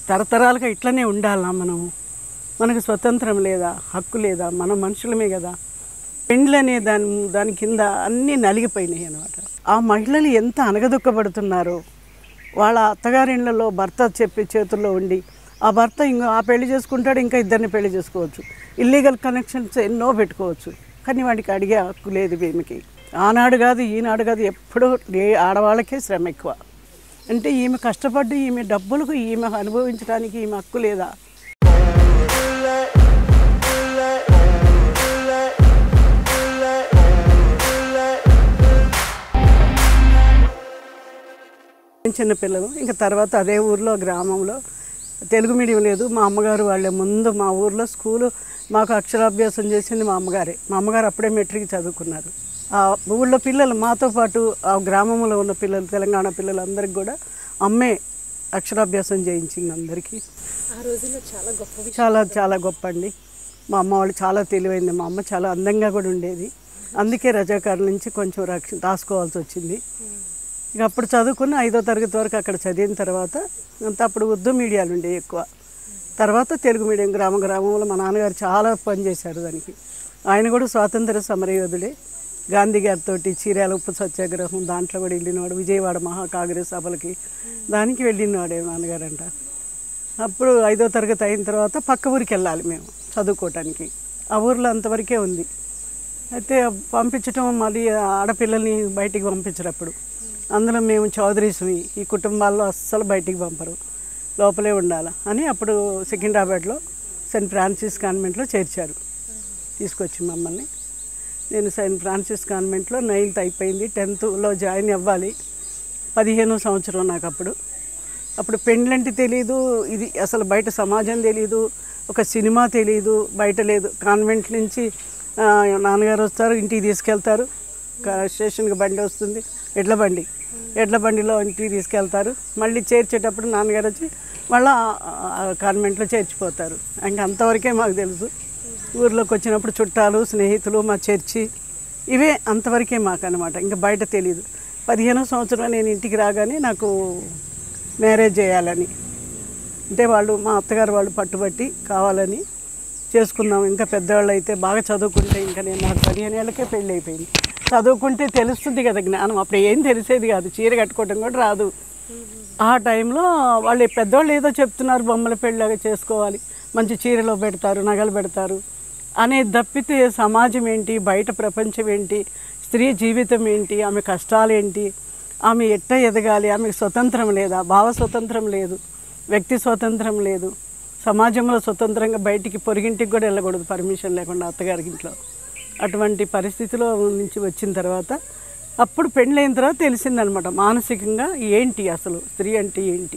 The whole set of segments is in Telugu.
తరతరాలుగా ఇట్లనే ఉండాలా మనం మనకు స్వతంత్రం లేదా హక్కు లేదా మన మనుషులమే కదా పెండ్లు అనే దాని దాని కింద అన్నీ నలిగిపోయినాయి అనమాట ఆ మహిళలు ఎంత అనగదొక్కబడుతున్నారో వాళ్ళ అత్తగారిళ్ళలో భర్త చెప్పి చేతుల్లో ఉండి ఆ భర్త ఇంకో ఆ పెళ్లి చేసుకుంటాడు ఇంకా ఇద్దరిని పెళ్లి చేసుకోవచ్చు ఇల్లీగల్ కనెక్షన్స్ ఎన్నో పెట్టుకోవచ్చు కానీ వాడికి అడిగే హక్కు లేదు ఈమెకి ఆనాడు కాదు ఈనాడు కాదు ఎప్పుడూ ఏ ఆడవాళ్ళకే శ్రమ ఎక్కువ అంటే ఈమె కష్టపడి ఈమె డబ్బులకు ఈమె అనుభవించడానికి ఈమె హక్కు లేదా చిన్న పిల్లలు ఇంకా తర్వాత అదే ఊర్లో గ్రామంలో తెలుగు మీడియం లేదు మా అమ్మగారు వాళ్ళే ముందు మా ఊర్లో స్కూలు మాకు అక్షరాభ్యాసం చేసింది మా అమ్మగారే మా అమ్మగారు అప్పుడే మెట్రిక్ చదువుకున్నారు ఆ ఊళ్ళో పిల్లలు మాతో పాటు ఆ గ్రామంలో ఉన్న పిల్లలు తెలంగాణ పిల్లలందరికీ కూడా అమ్మే అక్షరాభ్యాసం చేయించింది అందరికీ ఆ రోజుల్లో చాలా గొప్ప విషయం చాలా చాలా గొప్ప అండి మా అమ్మ వాళ్ళు చాలా తెలివైంది మా అమ్మ చాలా అందంగా కూడా ఉండేది అందుకే రజాకారుల నుంచి కొంచెం రక్ష దాచుకోవాల్సి వచ్చింది ఇక అప్పుడు చదువుకున్న ఐదో తరగతి వరకు అక్కడ చదివిన తర్వాత అంత అప్పుడు ఉర్దూ మీడియాలు ఉండేవి ఎక్కువ తర్వాత తెలుగు మీడియం గ్రామ గ్రామంలో మా నాన్నగారు చాలా పనిచేశారు దానికి ఆయన కూడా స్వాతంత్ర సమరయోధుడే గాంధీ గారితో చీరాల ఉప్పు సత్యాగ్రహం దాంట్లో కూడా వెళ్ళినవాడు విజయవాడ మహా కాంగ్రెస్ సభలకి దానికి వెళ్ళినవాడే నాన్నగారంట అప్పుడు ఐదో తరగతి అయిన తర్వాత పక్క ఊరికి వెళ్ళాలి మేము చదువుకోవటానికి ఆ ఊర్లో అంతవరకే ఉంది అయితే పంపించటం మళ్ళీ ఆడపిల్లల్ని బయటికి పంపించినప్పుడు అందులో మేము చౌదరీస్మి ఈ కుటుంబాల్లో అస్సలు బయటికి పంపరు లోపలే ఉండాలి అని అప్పుడు సికింద్రాబాద్లో సెయింట్ ఫ్రాన్సిస్ కాన్వెంట్లో చేర్చారు తీసుకొచ్చి మమ్మల్ని నేను సెయింట్ ఫ్రాన్సిస్ కాన్వెంట్లో నైన్త్ అయిపోయింది టెన్త్లో జాయిన్ అవ్వాలి పదిహేనో సంవత్సరం నాకు అప్పుడు అప్పుడు పెండ్లంటే తెలియదు ఇది అసలు బయట సమాజం తెలియదు ఒక సినిమా తెలియదు బయట లేదు కాన్వెంట్ నుంచి ఆ, నాన్నగారు వస్తారు ఇంటికి తీసుకెళ్తారు క- స్టేషన్కి బండి వస్తుంది ఎడ్ల బండి ఎడ్ల బండిలో ఇంటికి తీసుకెళ్తారు మళ్ళీ చేర్చేటప్పుడు నాన్నగారు వచ్చి మళ్ళీ కాన్వెంట్లో చేర్చిపోతారు ఇంకా అంతవరకే మాకు తెలుసు ఊర్లోకి వచ్చినప్పుడు చుట్టాలు స్నేహితులు మా చర్చి ఇవే అంతవరకే మాకు అనమాట ఇంకా బయట తెలియదు పదిహేనో సంవత్సరం నేను ఇంటికి రాగానే నాకు మ్యారేజ్ చేయాలని అంటే వాళ్ళు మా అత్తగారు వాళ్ళు పట్టుబట్టి కావాలని చేసుకున్నాం ఇంకా పెద్దవాళ్ళు అయితే బాగా చదువుకుంటే ఇంకా నేను నాకు పదిహేను ఏళ్ళకే పెళ్ళి అయిపోయింది చదువుకుంటే తెలుస్తుంది కదా జ్ఞానం అప్పుడు ఏం తెలిసేది కాదు చీర కట్టుకోవడం కూడా రాదు ఆ టైంలో వాళ్ళు పెద్దవాళ్ళు ఏదో చెప్తున్నారు బొమ్మల పెళ్ళలాగా చేసుకోవాలి మంచి చీరలో పెడతారు నగలు పెడతారు అనేది తప్పితే సమాజం ఏంటి బయట ప్రపంచం ఏంటి స్త్రీ జీవితం ఏంటి ఆమె కష్టాలు ఏంటి ఆమె ఎట్ట ఎదగాలి ఆమెకు స్వతంత్రం లేదా భావ స్వతంత్రం లేదు వ్యక్తి స్వతంత్రం లేదు సమాజంలో స్వతంత్రంగా బయటికి పొరిగింటికి కూడా వెళ్ళకూడదు పర్మిషన్ లేకుండా అత్తగారికి ఇంట్లో అటువంటి పరిస్థితిలో నుంచి వచ్చిన తర్వాత అప్పుడు పెళ్ళైన తర్వాత తెలిసిందనమాట మానసికంగా ఏంటి అసలు స్త్రీ అంటే ఏంటి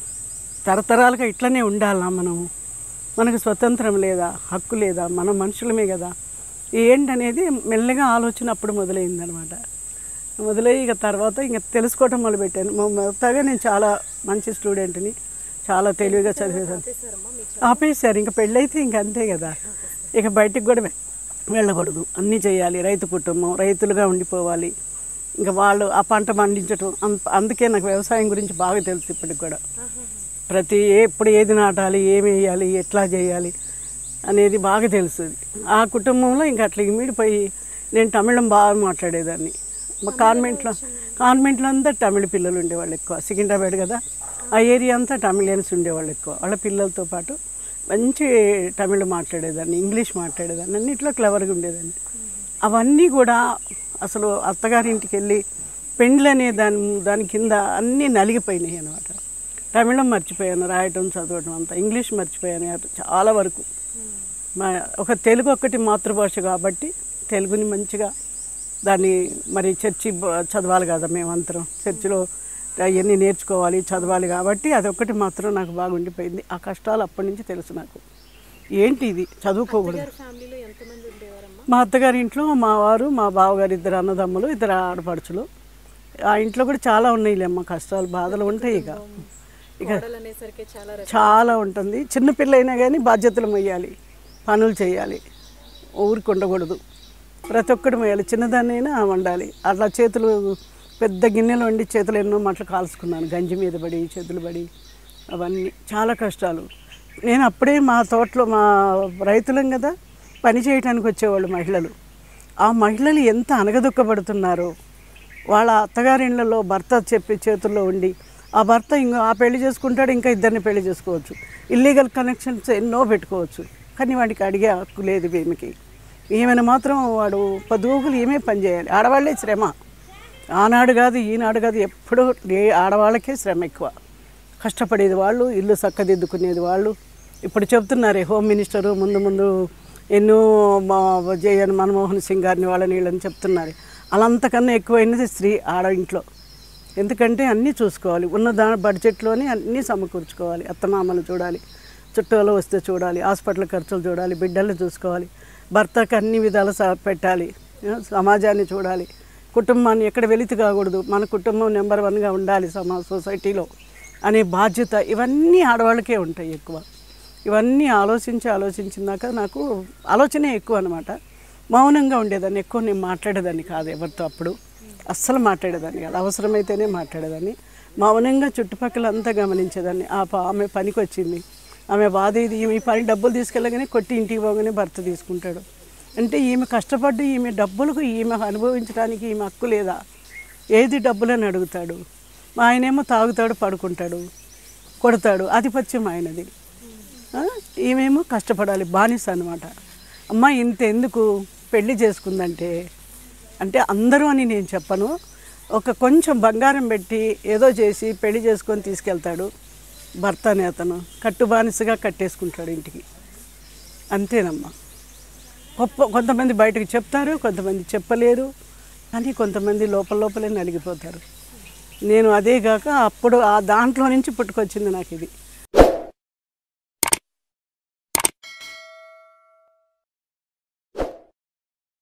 తరతరాలుగా ఇట్లనే ఉండాలా మనం మనకు స్వతంత్రం లేదా హక్కు లేదా మన మనుషులమే కదా ఏంటనేది మెల్లగా ఆలోచన అప్పుడు మొదలైందనమాట మొదలయ్యి ఇక తర్వాత ఇంకా తెలుసుకోవటం మొదలుపెట్టాను మొ- మొదటగా నేను చాలా మంచి స్టూడెంట్ని చాలా తెలివిగా చదివేదాన్ని చేశారమ్మా మీ ఆపేశారు ఇంకా పెళ్ళైతే ఇంక అంతే కదా ఇక బయటికి కూడా వె- వెళ్ళకూడదు అన్నీ చేయాలి రైతు కుటుంబం రైతులుగా ఉండిపోవాలి ఇంకా వాళ్ళు ఆ పంట పండించటం అంత- అందుకే నాకు వ్యవసాయం గురించి బాగా తెలుసు ఇప్పటికి కూడా ప్రతి ఏ- ఎప్పుడు ఏది నాటాలి ఏమి వేయాలి ఎట్లా చేయాలి అనేది బాగా తెలుసు ఆ కుటుంబంలో ఇంకా అట్లా ఇమిడిపోయి నేను తమిళం బాగా మాట్లాడేదాన్ని మా కాన్వెంట్లో కాన్వెంట్లో అంతా తమిళ పిల్లలు ఉండేవాళ్ళు ఎక్కువ సికింద్రాబాద్ కదా ఆ ఏరియా అంతా తమిళియన్స్ ఉండేవాళ్ళు ఎక్కువ వాళ్ళ పిల్లలతో పాటు మంచి తమిళ్ మాట్లాడేదాన్ని ఇంగ్లీష్ మాట్లాడేదాన్ని అన్నిట్లో క్లవర్గా ఉండేదాన్ని అవన్నీ కూడా అసలు అత్తగారింటికి వెళ్ళి పెండ్లు అనే దాని దాని కింద అన్నీ నలిగిపోయినాయి అనమాట తమిళం మర్చిపోయాను రాయటం చదవటం అంతా ఇంగ్లీష్ మర్చిపోయాను అటు చాలా వరకు మా ఒక తెలుగు ఒక్కటి మాతృభాష కాబట్టి తెలుగుని మంచిగా దాన్ని మరి చర్చి బ- చదవాలి కదా మేమంతరం చర్చిలో అవన్నీ నేర్చుకోవాలి చదవాలి కాబట్టి అదొక్కటి మాత్రం నాకు బాగా ఉండిపోయింది ఆ కష్టాలు అప్పటి నుంచి తెలుసు నాకు ఏంటి ఇది చదువుకోకూడదు గారి ఫ్యామిలీలో ఎంతమంది ఉండేవారమ్మా మా అత్తగారి ఇంట్లో మా వారు మా బావగారు ఇద్దరు అన్నదమ్ములు ఇద్దరు ఆడపడుచులు ఆ ఇంట్లో కూడా చాలా ఉన్నాయిలేమ్మ కష్టాలు బాధలు ఉంటాయి ఇక ఇక కోడలు అనేసరికి చాలా రచ- చాలా ఉంటుంది చిన్నపిల్ల అయినా కానీ బాధ్యతలు మొయ్యాలి పనులు చేయాలి ఊరికి ఉండకూడదు ప్రతి ఒక్కటి మొయ్యాలి చిన్నదాన్నైనా వండాలి అట్లా చేతులు పెద్ద గిన్నెలు వండి చేతులు ఎన్నో మట్లు కాల్చుకున్నాను గంజి మీద పడి చేతులు పడి అవన్నీ చాలా కష్టాలు నేను అప్పుడే మా తోటలో మా రైతులం కదా పని చేయడానికి వచ్చేవాళ్ళు మహిళలు ఆ మహిళలు ఎంత అనగదొక్కబడుతున్నారో వాళ్ళ అత్తగారిళ్ళలో భర్త చెప్పి చేతుల్లో ఉండి ఆ భర్త ఇంకో ఆ పెళ్లి చేసుకుంటాడు ఇంకా ఇద్దరిని పెళ్లి చేసుకోవచ్చు ఇల్లీగల్ కనెక్షన్స్ ఎన్నో పెట్టుకోవచ్చు కానీ వాడికి అడిగే హక్కు లేదు ఈమెకి ఈమెను మాత్రం వాడు పదుగులు ఏమే పని చేయాలి ఆడవాళ్ళే శ్రమ ఆనాడు కాదు ఈనాడు కాదు ఎప్పుడూ ఏ ఆడవాళ్ళకే శ్రమ ఎక్కువ కష్టపడేది వాళ్ళు ఇల్లు చక్కదిద్దుకునేది వాళ్ళు ఇప్పుడు చెప్తున్నారే హోమ్ మినిస్టరు ముందు ముందు ఎన్నో మా జయన్ మన్మోహన్ సింగ్ గారిని వాళ్ళని వీళ్ళని చెప్తున్నారు అలాంతకన్నా ఎక్కువైనది స్త్రీ ఆడ ఇంట్లో ఎందుకంటే అన్నీ చూసుకోవాలి ఉన్న దా బడ్జెట్లోనే అన్నీ సమకూర్చుకోవాలి అత్తమామలు చూడాలి చుట్టాలు వస్తే చూడాలి హాస్పిటల్ ఖర్చులు చూడాలి బిడ్డలు చూసుకోవాలి భర్తకు అన్ని విధాలు స- పెట్టాలి ఆ, సమాజాన్ని చూడాలి కుటుంబాన్ని ఎక్కడ వెలితి కాకూడదు మన కుటుంబం నెంబర్ వన్గా ఉండాలి సమా సొసైటీలో అనే బాధ్యత ఇవన్నీ ఆడవాళ్ళకే ఉంటాయి ఎక్కువ ఇవన్నీ ఆలోచించి ఆలోచించినాక నాకు ఆలోచనే ఎక్కువ అనమాట మౌనంగా ఉండేదాన్ని ఎక్కువ నేను మాట్లాడేదాన్ని కాదు ఎవరితో అప్పుడు అస్సలు మాట్లాడేదాన్ని కాదు అవసరమైతేనే మాట్లాడేదాన్ని మౌనంగా చుట్టుపక్కల అంతా గమనించేదాన్ని ఆ ప- ఆమె పనికి వచ్చింది ఆమె బాధ ఇది ఈమె ఈ పని డబ్బులు తీసుకెళ్ళగానే కొట్టి ఇంటికి పోగానే భర్త తీసుకుంటాడు అంటే ఈమె కష్టపడి ఈమె డబ్బులకు ఈమె అనుభవించడానికి ఈమె హక్కు లేదా ఏది డబ్బులని అడుగుతాడు మా ఆయనేమో తాగుతాడు పడుకుంటాడు కొడతాడు ఆధిపత్యం ఆయనది ఆ? ఈమెమో కష్టపడాలి బానిస అనమాట అమ్మ ఇంత ఎందుకు పెళ్లి చేసుకుందంటే అంటే అందరూ అని నేను చెప్పను ఒక కొంచెం బంగారం పెట్టి ఏదో చేసి పెళ్లి చేసుకొని తీసుకెళ్తాడు భర్త అనే అతను కట్టు బానిసగా కట్టేసుకుంటాడు ఇంటికి అంతేనమ్మా గొప్ప కొంతమంది బయటకు చెప్తారు కొంతమంది చెప్పలేరు కానీ కొంతమంది లోపల లోపలే నలిగిపోతారు నేను అదే కాక అప్పుడు ఆ దాంట్లో నుంచి పుట్టుకొచ్చింది నాకు ఇది